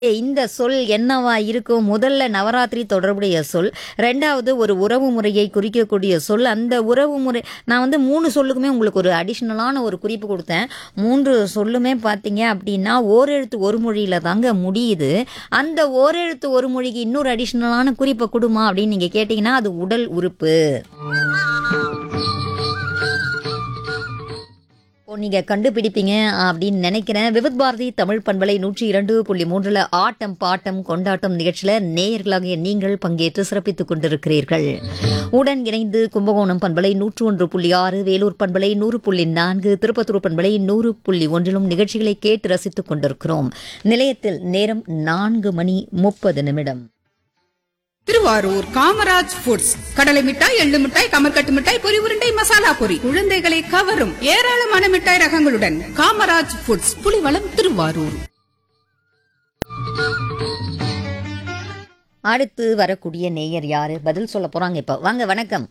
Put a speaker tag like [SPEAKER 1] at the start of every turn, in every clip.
[SPEAKER 1] இந்த சொல் என்னவா இருக்கும் முதல்ல நவராத்திரி தொடர்புடைய சொல் ரெண்டாவது ஒரு உறவு முறையை குறிக்கக்கூடிய சொல் அந்த உறவு முறை நான் வந்து மூணு சொல்லுக்குமே உங்களுக்கு ஒரு அடிஷ்னலான ஒரு குறிப்பு கொடுத்தேன் மூன்று சொல்லுமே பார்த்தீங்க அப்படின்னா ஓரெழுத்து ஒரு மொழியில தாங்க முடியுது அந்த ஓரெழுத்து ஒரு மொழிக்கு இன்னொரு அடிஷ்னலான குறிப்பை கொடுமா அப்படின்னு நீங்கள் கேட்டிங்கன்னா அது உடல் உறுப்பு இப்போ நீங்கள் கண்டுபிடிப்பீங்க அப்படின்னு நினைக்கிறேன் விவித் பாரதி தமிழ் பண்பலை நூற்றி இரண்டு புள்ளி மூன்றில் ஆட்டம் பாட்டம் கொண்டாட்டம் நிகழ்ச்சியில் நேயர்களாகிய நீங்கள் பங்கேற்று சிறப்பித்துக் கொண்டிருக்கிறீர்கள் உடன் இணைந்து கும்பகோணம் பண்பலை நூற்று ஒன்று புள்ளி ஆறு வேலூர் பண்பலை நூறு புள்ளி நான்கு திருப்பத்தூர் பண்பலை நூறு புள்ளி ஒன்றிலும் நிகழ்ச்சிகளை கேட்டு ரசித்துக் கொண்டிருக்கிறோம் நிலையத்தில் நேரம் நான்கு மணி முப்பது நிமிடம்
[SPEAKER 2] திருவாரூர் காமராஜ் ஃபுட்ஸ் கடலை மிட்டாய் எள்ளு மிட்டாய் கமர்கட்டு மிட்டாய் பொரி உருண்டை மசாலா பொரி குழந்தைகளை கவரும் ஏராளமான மிட்டாய் ரகங்களுடன் காமராஜ் ஃபுட்ஸ் புலிவளம் திருவாரூர்
[SPEAKER 1] அடுத்து வரக்கூடிய நேயர் யாரு பதில் சொல்ல போறாங்க இப்போ வாங்க வணக்கம்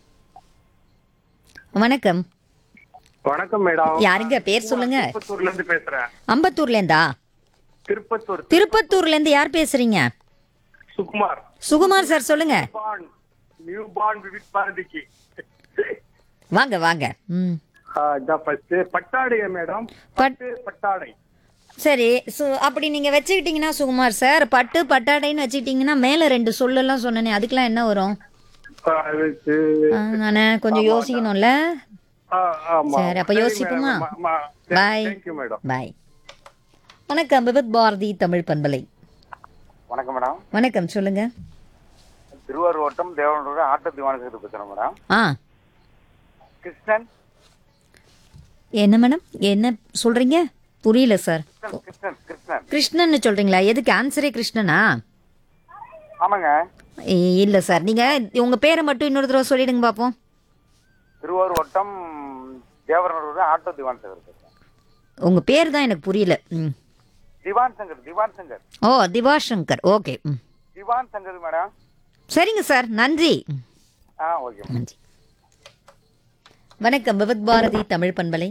[SPEAKER 1] வணக்கம்
[SPEAKER 3] வணக்கம் மேடம்
[SPEAKER 1] யாருங்க பேர் சொல்லுங்க
[SPEAKER 3] திருப்பத்தூர்ல இருந்து பேசுறேன்
[SPEAKER 1] அம்பத்தூர்ல இருந்தா
[SPEAKER 3] திருப்பத்தூர்
[SPEAKER 1] திருப்பத்தூர்ல இருந்து யார் பேசுறீங்க
[SPEAKER 3] சுகுமார்
[SPEAKER 1] சுகுமார் சார் சொல்லுங்க
[SPEAKER 3] பான் நியூ பான் விவித் பாரதிக்கு
[SPEAKER 1] வாங்க வாங்க ம்
[SPEAKER 3] இதான் ஃபர்ஸ்ட் பட்டாடையா மேடம்
[SPEAKER 1] பட்
[SPEAKER 3] பட்டு பட்டாடை
[SPEAKER 1] சரி சு அப்படி நீங்க வச்சுக்கிட்டீங்கன்னா சுகுமார் சார் பட்டு பட்டாடைன்னு வச்சுக்கிட்டீங்கன்னா மேல ரெண்டு சொல்லெல்லாம் சொன்னனே அதுக்கெல்லாம் என்ன வரும்
[SPEAKER 3] ஆ, அதுக்கு
[SPEAKER 1] நானே கொஞ்சம் யோசிக்கணும்ல
[SPEAKER 3] ஆ, ஆமா
[SPEAKER 1] சரி, அப்ப யோசிப்போமா? Bye.
[SPEAKER 3] தேங்க்யூ மேடம்
[SPEAKER 1] பாய் வணக்கம் விபத் பாரதி தமிழ் பண்பலை
[SPEAKER 4] வணக்கம் மேடம்
[SPEAKER 1] வணக்கம் சொல்லுங்க
[SPEAKER 4] திருவாரூர் வட்டம் தேவனூர் ஆட்ட திவானசத்துக்கு பேசுறேன் மேடம்
[SPEAKER 1] ஆ
[SPEAKER 4] கிருஷ்ணன்
[SPEAKER 1] என்ன மேடம் என்ன சொல்றீங்க புரியல சார்
[SPEAKER 4] கிருஷ்ணன் கிருஷ்ணன் கிருஷ்ணன்
[SPEAKER 1] கிருஷ்ணன்னு சொல்றீங்களா எதுக்கு ஆன்சரே கிருஷ்ணனா
[SPEAKER 4] ஆமாங்க
[SPEAKER 1] இ- இல்ல சார் நீங்க உங்க பேரை மட்டும் இன்னொரு தடவை சொல்லிடுங்க பாப்போம்
[SPEAKER 4] திருவாரூர் வட்டம் தேவனூர் ஆட்டோ திவான் சங்கர் பேசுறேன்
[SPEAKER 1] உங்க பேர் தான் எனக்கு புரியல ம்.
[SPEAKER 4] திவான் சங்கர் திவான் சங்கர்
[SPEAKER 1] ஓ திவாசங்கர் ஓகே ம்.
[SPEAKER 4] திவான் சங்கர் மேடம்
[SPEAKER 1] சரிங்க சார் நன்றி ம்,
[SPEAKER 4] ஆ ஓகே மேடம்
[SPEAKER 1] நன்றி வணக்கம் விபத் பாரதி தமிழ் பண்பலை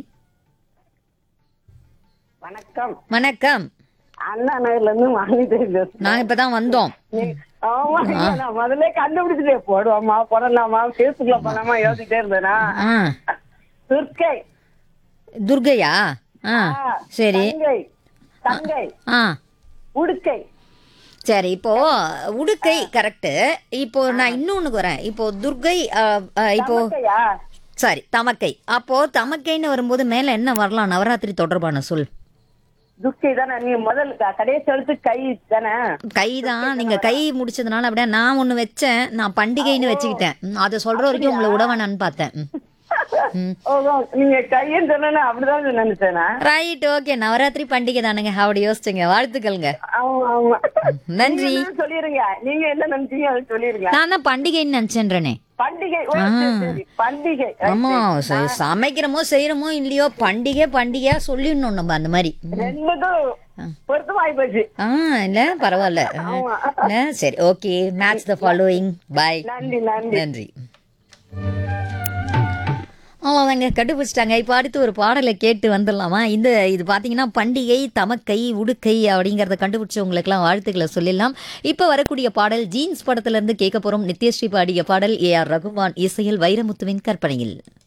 [SPEAKER 5] வணக்கம்
[SPEAKER 1] வணக்கம்
[SPEAKER 5] அண்ணா நகர்ல இருந்து வாங்கிட்டு பேசுறேன்
[SPEAKER 1] நாங்க இப்பதான் வந்தோம்
[SPEAKER 5] ஆமா ஐயா, நான் முதல்ல கண்டுபிடிச்சிட்டே போடுவோமா போடலாமா பேசுக்குள்ள போலாமா யோசிச்சுட்டே இருந்தேனா
[SPEAKER 1] ஆ
[SPEAKER 5] துர்க்கை
[SPEAKER 1] துர்கையா ஆ சரி
[SPEAKER 5] தங்கை தங்கை
[SPEAKER 1] ஆ
[SPEAKER 5] உடுக்கை
[SPEAKER 1] சரி இப்போ உடுக்கை கரெக்ட் இப்போ நான் இன்னொன்னுக்கு வரேன் இப்போ துர்கை அ, அ, இப்போ
[SPEAKER 5] தமக்கையா
[SPEAKER 1] சாரி தமக்கை அப்போ தமக்கைன்னு வரும்போது மேல என்ன வரலாம் நவராத்திரி தொடர்பான சொல்
[SPEAKER 5] துர்க்கை தானே நீ முதல் க- கடைசி எழுத்து கை தானே
[SPEAKER 1] கை தான் நீங்க கை முடிச்சதுனால அப்படியே நான் ஒண்ணு வச்சேன் நான் பண்டிகைன்னு வச்சுக்கிட்டேன் ம், அதை சொல்ற வரைக்கும் உங்களை விடவேணான்னு பார்த்தேன் ம். ம்.
[SPEAKER 5] ஓ ஓ, நீங்க கைன்னு சொன்னா அப்படிதான் நினைச்சேனா
[SPEAKER 1] ரைட் ஓகே நவராத்திரி பண்டிகை தானுங்க அப்படி யோசிச்சுங்க வாழ்த்துக்கள்ங்க
[SPEAKER 5] ஆமா ஆமா
[SPEAKER 1] நன்றி.
[SPEAKER 5] நீங்க என்ன சொல்லிருங்க நீங்க என்ன நினைச்சீங்க அதை சொல்லிருங்க
[SPEAKER 1] நான் தான் பண்டிகைன்னு நினைச்சேன்றனே
[SPEAKER 5] பண்டிகை ஓ, சரி, சரி. பண்டிகை
[SPEAKER 1] ஆமா ச- சமைக்கிறோமோ செய்யறோமோ இல்லையோ பண்டிகை பண்டிகையா சொல்லிடணும் நம்ம அந்த மாதிரி ம்.
[SPEAKER 5] ரெண்டுக்கும் பொருத்தமாயி போச்சு
[SPEAKER 1] ஆ இல்ல பரவாயில்ல
[SPEAKER 5] ஆமா.
[SPEAKER 1] இல்ல சரி okay match the following bye
[SPEAKER 5] நன்றி நன்றி
[SPEAKER 1] நன்றி அவ்வளோதாங்க கண்டுபிடிச்சிட்டாங்க இப்போ அடுத்து ஒரு பாடலை கேட்டு வந்துடலாமா இந்த இது பார்த்தீங்கன்னா பண்டிகை தமக்கை உடுக்கை அப்படிங்கிறத கண்டுபிடிச்சவங்களுக்கெல்லாம் வாழ்த்துக்களை சொல்லிடலாம் இப்போ வரக்கூடிய பாடல் ஜீன்ஸ் படத்துல இருந்து கேட்க போகிறோம் நித்யஸ்ரீ பாடிய பாடல் ஏ ஆர் ரகுமான் இசையில் வைரமுத்துவின் கற்பனையில்